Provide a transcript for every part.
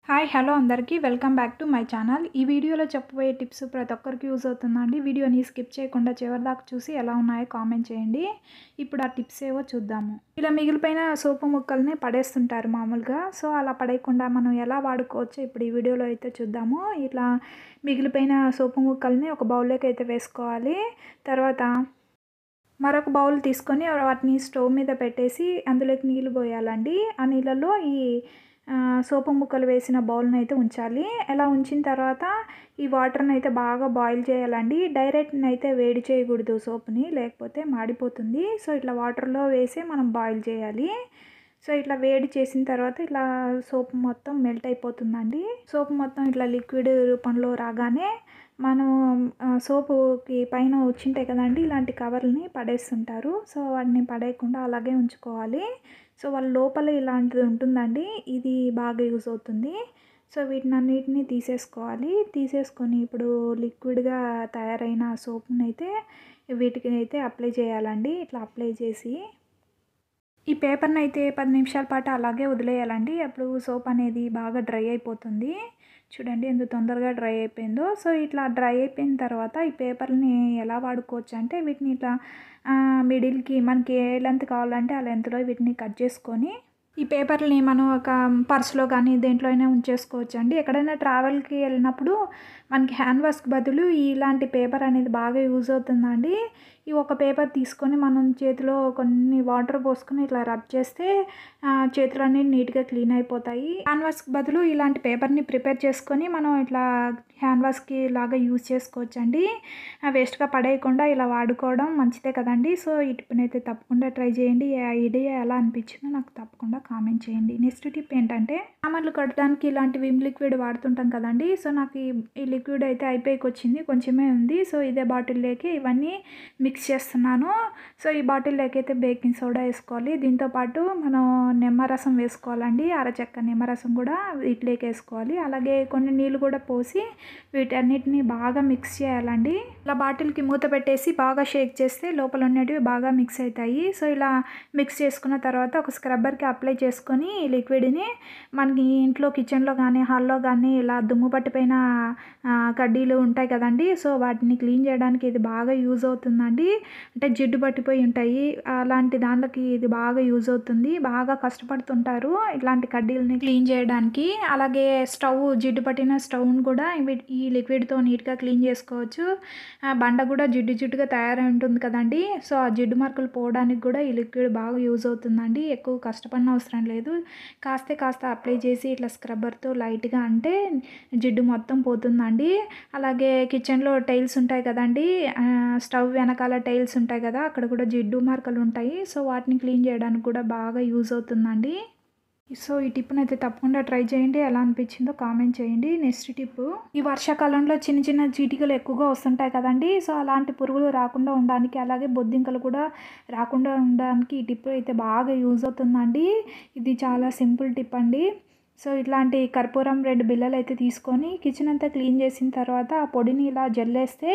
hi hello అందరికీ welcome back to my channel ఈ వీడియోలో చెప్పబోయే టిప్స్ ప్రతి ఒక్కరికి యూజ్ అవుతుందండి వీడియోని స్కిప్ చేయకుండా చివరి దాకా చూసి ఎలా ఉన్నాయో కామెంట్ చేయండి ఇప్పుడు ఆ టిప్స్ ఏవో చూద్దాము ఇలా మిగిలిపోయిన సోపు ముక్కల్ని పడేస్తుంటారు మామూలుగా సో అలా పడేయకుండా మనం ఎలా వాడుకోవచ్చో ఇప్పుడు ఈ వీడియోలో అయితే చూద్దాము ఇట్లా మిగిలిపోయిన సోపు ముక్కల్ని ఒక బౌల్లోకి అయితే వేసుకోవాలి తర్వాత మరొక బౌల్ తీసుకొని వాటిని స్టవ్ మీద పెట్టేసి అందులోకి నీళ్ళు పోయాలండి ఆ నీళ్ళలో ఈ సోపు ముక్కలు వేసిన బౌల్ని అయితే ఉంచాలి అలా ఉంచిన తర్వాత ఈ వాటర్ని అయితే బాగా బాయిల్ చేయాలండి డైరెక్ట్ అయితే వేడి చేయకూడదు సోపుని లేకపోతే మాడిపోతుంది సో ఇట్లా వాటర్లో వేసి మనం బాయిల్ చేయాలి సో ఇట్లా వేడి చేసిన తర్వాత ఇట్లా సోప్ మొత్తం మెల్ట్ అయిపోతుందండి సోప్ మొత్తం ఇట్లా లిక్విడ్ రూపంలో రాగానే మనం సోపుకి పైన వచ్చింటాయి కదండి ఇలాంటి కవర్ని పడేస్తుంటారు సో వాటిని పడేయకుండా అలాగే ఉంచుకోవాలి సో వాళ్ళ లోపల ఇలాంటిది ఉంటుందండి ఇది బాగా యూజ్ అవుతుంది సో వీటిని అన్నిటిని తీసేసుకోవాలి తీసేసుకొని ఇప్పుడు లిక్విడ్గా తయారైన సోప్ని అయితే వీటికి అయితే అప్లై చేయాలండి ఇట్లా అప్లై చేసి ఈ పేపర్ని అయితే పది నిమిషాల పాటు అలాగే వదిలేయాలండి అప్పుడు సోప్ అనేది బాగా డ్రై అయిపోతుంది చూడండి ఎంత తొందరగా డ్రై అయిపోయిందో సో ఇట్లా డ్రై అయిపోయిన తర్వాత ఈ పేపర్ని ఎలా వాడుకోవచ్చు అంటే వీటిని ఇట్లా మిడిల్కి మనకి ఏ లెంత్ కావాలంటే ఆ లెంత్లో వీటిని కట్ చేసుకొని ఈ పేపర్ని మనం ఒక పర్సులో కానీ దేంట్లో అయినా ఉంచేసుకోవచ్చు అండి ఎక్కడైనా ట్రావెల్కి వెళ్ళినప్పుడు మనకి హ్యాండ్ వాష్కి బదులు ఇలాంటి పేపర్ అనేది బాగా యూజ్ అవుతుందండి ఈ ఒక పేపర్ తీసుకొని మనం చేతిలో కొన్ని వాటర్ పోసుకొని ఇట్లా రబ్ చేస్తే చేతులు అన్నీ నీట్గా క్లీన్ అయిపోతాయి హ్యాండ్ వాష్కి బదులు ఇలాంటి పేపర్ని ప్రిపేర్ చేసుకొని మనం ఇట్లా హ్యాండ్ వాష్కి లాగా యూజ్ చేసుకోవచ్చు అండి వేస్ట్గా పడేయకుండా ఇలా వాడుకోవడం మంచిదే కదండి సో ఈ టిప్ని తప్పకుండా ట్రై చేయండి ఈ ఐడియా ఎలా అనిపించిందో నాకు తప్పకుండా కామెంట్ చేయండి నెక్స్ట్ టిప్ ఏంటంటే సామాన్లు కట్టడానికి ఇలాంటి విమ్ లిక్విడ్ వాడుతుంటాం కదండి సో నాకు ఈ లిక్విడ్ అయితే అయిపోయికి వచ్చింది కొంచెమే ఉంది సో ఇదే బాటిల్లోకి ఇవన్నీ మిక్స్ చేస్తున్నాను సో ఈ బాటిల్లోకి అయితే బేకింగ్ సోడా వేసుకోవాలి దీంతోపాటు మనం నిమ్మరసం వేసుకోవాలండి అరచెక్క నిమ్మరసం కూడా వీటిలోకి వేసుకోవాలి అలాగే కొన్ని నీళ్ళు కూడా పోసి వీటన్నిటిని బాగా మిక్స్ చేయాలండి ఇలా బాటిల్కి మూత పెట్టేసి బాగా షేక్ చేస్తే లోపల ఉన్నటివి బాగా మిక్స్ అవుతాయి సో ఇలా మిక్స్ చేసుకున్న తర్వాత ఒక స్క్రబ్బర్కి అప్లై చేసుకొని ఈ లిక్విడ్ని మనకి ఇంట్లో కిచెన్లో కానీ హాల్లో కానీ ఇలా దుమ్ము పట్టిపోయిన కడ్డీలు ఉంటాయి కదండి సో వాటిని క్లీన్ చేయడానికి ఇది బాగా యూజ్ అవుతుందండి అంటే జిడ్డు పట్టిపోయి ఉంటాయి అలాంటి దాంట్లోకి ఇది బాగా యూజ్ అవుతుంది బాగా కష్టపడుతుంటారు ఇట్లాంటి కడ్డీలని క్లీన్ చేయడానికి అలాగే స్టవ్ జిడ్డు పట్టిన స్టవ్ని కూడా ఈ లిక్విడ్తో నీట్గా క్లీన్ చేసుకోవచ్చు బండ కూడా జిడ్డు జిడ్డుగా తయారై ఉంటుంది కదండి సో ఆ జిడ్డు మార్కులు పోవడానికి కూడా ఈ లిక్విడ్ బాగా యూజ్ అవుతుందండి ఎక్కువ కష్టపడిన అవసరం లేదు కాస్తే కాస్త అప్లై చేసి ఇట్లా స్క్రబ్బర్తో లైట్గా అంటే జిడ్డు మొత్తం పోతుందండి అలాగే కిచెన్లో టైల్స్ ఉంటాయి కదండి స్టవ్ వెనకాల టైల్స్ ఉంటాయి కదా అక్కడ కూడా జిడ్డు మార్కలు ఉంటాయి సో వాటిని క్లీన్ చేయడానికి కూడా బాగా యూజ్ అవుతుందండి సో ఈ టిప్ని అయితే తప్పకుండా ట్రై చేయండి ఎలా అనిపించిందో కామెంట్ చేయండి నెక్స్ట్ టిప్ ఈ వర్షాకాలంలో చిన్న చిన్న చీటికలు ఎక్కువగా వస్తుంటాయి కదండి సో అలాంటి పురుగులు రాకుండా ఉండడానికి అలాగే బొద్దింకలు కూడా రాకుండా ఉండడానికి ఈ టిప్ అయితే బాగా యూజ్ అవుతుందండి ఇది చాలా సింపుల్ టిప్ అండి సో ఇట్లాంటి కర్పూరం రెండు బిల్లలు అయితే తీసుకొని కిచెన్ అంతా క్లీన్ చేసిన తర్వాత ఆ పొడిని ఇలా జల్లేస్తే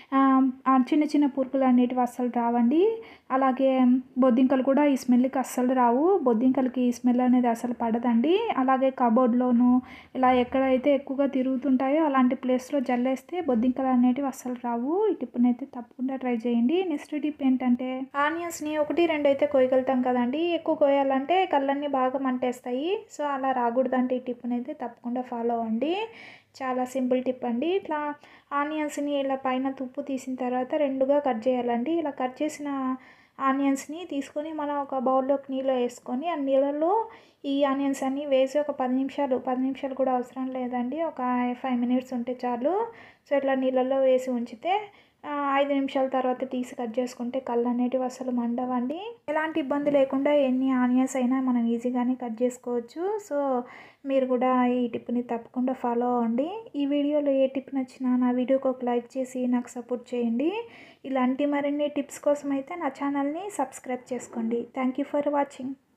చిన్న చిన్న పురుగులు అనేటివి అస్సలు రావండి అలాగే బొద్దింకలు కూడా ఈ స్మెల్కి అస్సలు రావు బొద్దింకలకి ఈ స్మెల్ అనేది అసలు పడదండి అలాగే కబోర్డ్లోను ఇలా ఎక్కడైతే ఎక్కువగా తిరుగుతుంటాయో అలాంటి ప్లేస్లో జల్లేస్తే బొద్దింకలు అనేటివి అస్సలు రావు ఈ టిప్ని అయితే తప్పకుండా ట్రై చేయండి నెక్స్ట్ టిప్ ఏంటంటే ఆనియన్స్ని ఒకటి రెండు అయితే కోయగలుగుతాం కదండి ఎక్కువ కోయాలంటే కళ్ళన్నీ బాగా మంటేస్తాయి సో అలా రాకూడదు అంటే ఈ టిప్ని అయితే తప్పకుండా ఫాలో అవ్వండి చాలా సింపుల్ టిప్ అండి ఇట్లా ఆనియన్స్ని ఇలా పైన తుప్పు తీసిన తర్వాత రెండుగా కట్ చేయాలండి ఇలా కట్ చేసిన ఆనియన్స్ని తీసుకొని మనం ఒక బౌల్లోకి నీళ్ళు వేసుకొని ఆ నీళ్ళలో ఈ ఆనియన్స్ అన్ని వేసి ఒక పది నిమిషాలు పది నిమిషాలు కూడా అవసరం లేదండి ఒక ఫైవ్ మినిట్స్ ఉంటే చాలు సో ఇట్లా నీళ్ళల్లో వేసి ఉంచితే ఐదు నిమిషాల తర్వాత తీసి కట్ చేసుకుంటే కళ్ళు అనేటివి అసలు మండవండి ఎలాంటి ఇబ్బంది లేకుండా ఎన్ని ఆనియన్స్ అయినా మనం ఈజీగానే కట్ చేసుకోవచ్చు సో మీరు కూడా ఈ టిప్ని తప్పకుండా ఫాలో అవ్వండి ఈ వీడియోలో ఏ టిప్ నచ్చినా నా వీడియోకి ఒక లైక్ చేసి నాకు సపోర్ట్ చేయండి ఇలాంటి మరిన్ని టిప్స్ కోసం అయితే నా ఛానల్ని సబ్స్క్రైబ్ చేసుకోండి థ్యాంక్ యూ ఫర్ వాచింగ్